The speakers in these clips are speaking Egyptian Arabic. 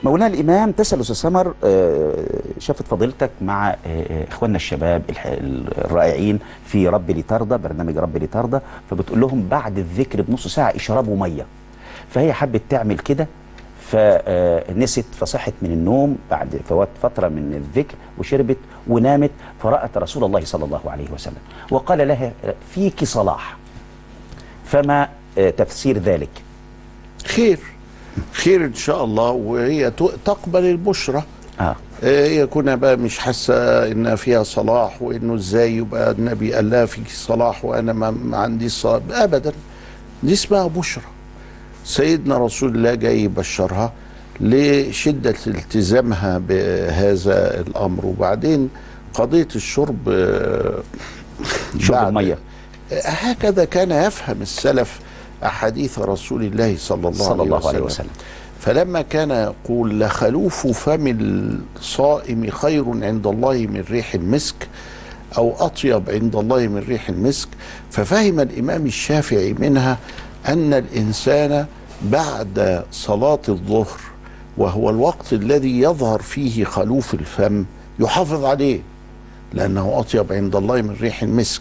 مولانا الامام تسال استاذ سمر آه، شافت فضيلتك مع آه، آه، اخواننا الشباب الح- الرائعين في رب لترضى برنامج رب لترضى فبتقول لهم بعد الذكر بنص ساعه اشربوا ميه فهي حبت تعمل كده فنست فصحت من النوم بعد فوات فتره من الذكر وشربت ونامت فرات رسول الله صلى الله عليه وسلم وقال لها فيك صلاح فما آه، تفسير ذلك خير خير ان شاء الله وهي ت- تقبل البشرى اه آه، هي كنا بقى مش حاسه انها فيها صلاح وانه ازاي يبقى النبي قال لها فيك صلاح وانا ما, ما عنديش صلاح ابدا دي اسمها بشرى سيدنا رسول الله جاي يبشرها لشده التزامها بهذا الامر وبعدين قضيه الشرب آه، شرب بعد- الميه هكذا كان يفهم السلف احاديث رسول الله صلى الله, صلى الله عليه عليه وسلم. وسلم فلما كان يقول لخلوف فم الصائم خير عند الله من ريح المسك او اطيب عند الله من ريح المسك ففهم الامام الشافعي منها ان الانسان بعد صلاه الظهر وهو الوقت الذي يظهر فيه خلوف الفم يحافظ عليه لانه اطيب عند الله من ريح المسك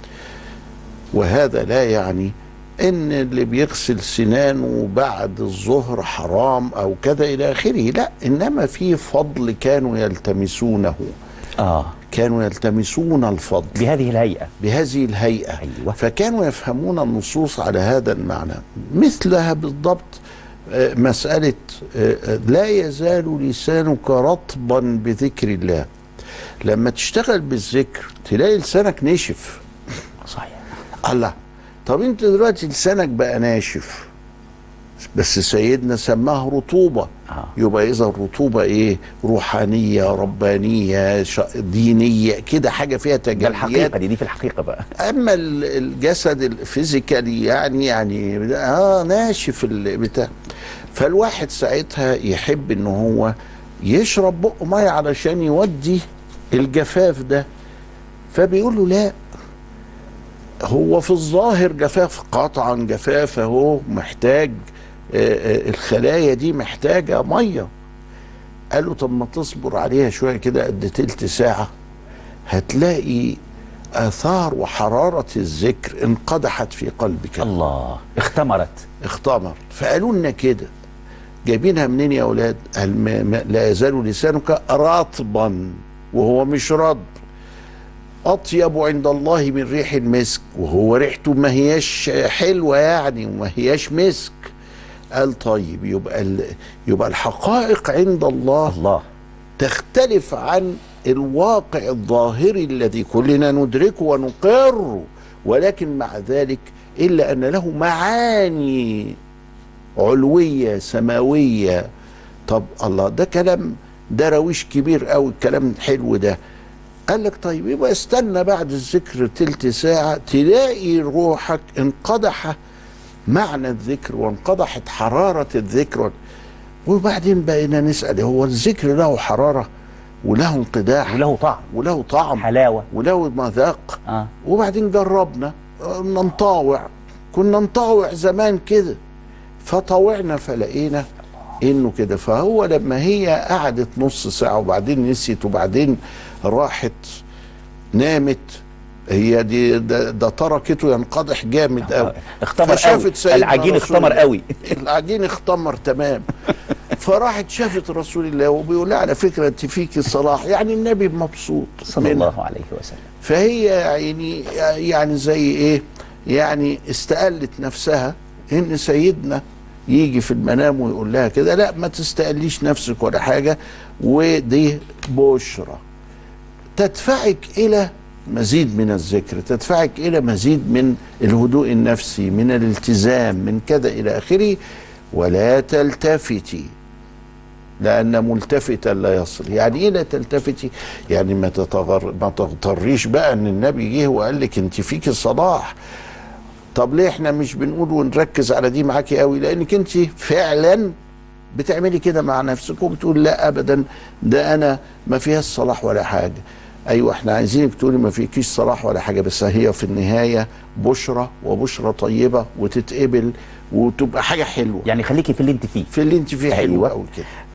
وهذا لا يعني ان اللي بيغسل سنانه بعد الظهر حرام او كذا الى اخره لا انما في فضل كانوا يلتمسونه اه كانوا يلتمسون الفضل بهذه الهيئه بهذه الهيئه أيوة. فكانوا يفهمون النصوص على هذا المعنى مثلها بالضبط آه، مساله آه، آه، لا يزال لسانك رطبا بذكر الله لما تشتغل بالذكر تلاقي لسانك نشف صحيح الله طب انت دلوقتي لسانك بقى ناشف بس سيدنا سماه رطوبة آه. يبقى إذا الرطوبة إيه روحانية ربانية ش- دينية كده حاجة فيها ده تجليات الحقيقه دي دي في الحقيقه بقى أما ال- الجسد الفيزيكالي يعني يعني آه ناشف البتاع فالواحد ساعتها يحب إن هو يشرب بق مية علشان يودي الجفاف ده فبيقول له لا هو في الظاهر جفاف قطعا جفاف اهو محتاج آه، آه، الخلايا دي محتاجه ميه قال له طب ما تصبر عليها شويه كده قد تلت ساعه هتلاقي اثار وحراره الذكر انقدحت في قلبك الله اختمرت اختمر فقالوا لنا كده جايبينها منين يا اولاد قال ما ما لا يزال لسانك رطبا وهو مش رطب اطيب عند الله من ريح المسك وهو ريحته ما هياش حلوه يعني وما هياش مسك قال طيب يبقى ال- يبقى الحقائق عند الله الله تختلف عن الواقع الظاهري الذي كلنا ندركه ونقره ولكن مع ذلك الا ان له معاني علويه سماويه طب الله ده كلام درويش كبير قوي الكلام الحلو ده قال لك طيب يبقى استنى بعد الذكر تلت ساعه تلاقي روحك انقدح معنى الذكر وانقدحت حراره الذكر وبعدين بقينا نسال هو الذكر له حراره وله انقداح وله طعم وله طعم حلاوه وله مذاق اه وبعدين جربنا آه، ننطاوع كنا نطاوع زمان كده فطاوعنا فلقينا انه كده فهو لما هي قعدت نص ساعه وبعدين نسيت وبعدين راحت نامت هي دي ده, ده تركته ينقدح جامد قوي اختمر فشافت قوي سيدنا العجين رسول اختمر الله. قوي العجين اختمر تمام فراحت شافت رسول الله وبيقول لها على فكره انت فيكي صلاح يعني النبي مبسوط صلى منها. الله عليه وسلم فهي يعني يعني زي ايه يعني استقلت نفسها ان سيدنا يجي في المنام ويقول لها كده لا ما تستقليش نفسك ولا حاجه ودي بشرى تدفعك الى مزيد من الذكر تدفعك الى مزيد من الهدوء النفسي من الالتزام من كذا الى اخره ولا تلتفتي لان ملتفتا لا يصل يعني ايه لا تلتفتي يعني ما تتغر ما تغتريش بقى ان النبي جه وقال لك انت فيكي صلاح طب ليه احنا مش بنقول ونركز على دي معاكي قوي لانك انت فعلا بتعملي كده مع نفسك وبتقول لا ابدا ده انا ما فيهاش صلاح ولا حاجه ايوه احنا عايزينك تقولي ما فيكيش صلاح ولا حاجه بس هي في النهايه بشرى وبشرى طيبه وتتقبل وتبقى حاجه حلوه يعني خليكي في اللي انت فيه في اللي انت فيه حلو أيوة. قوي كده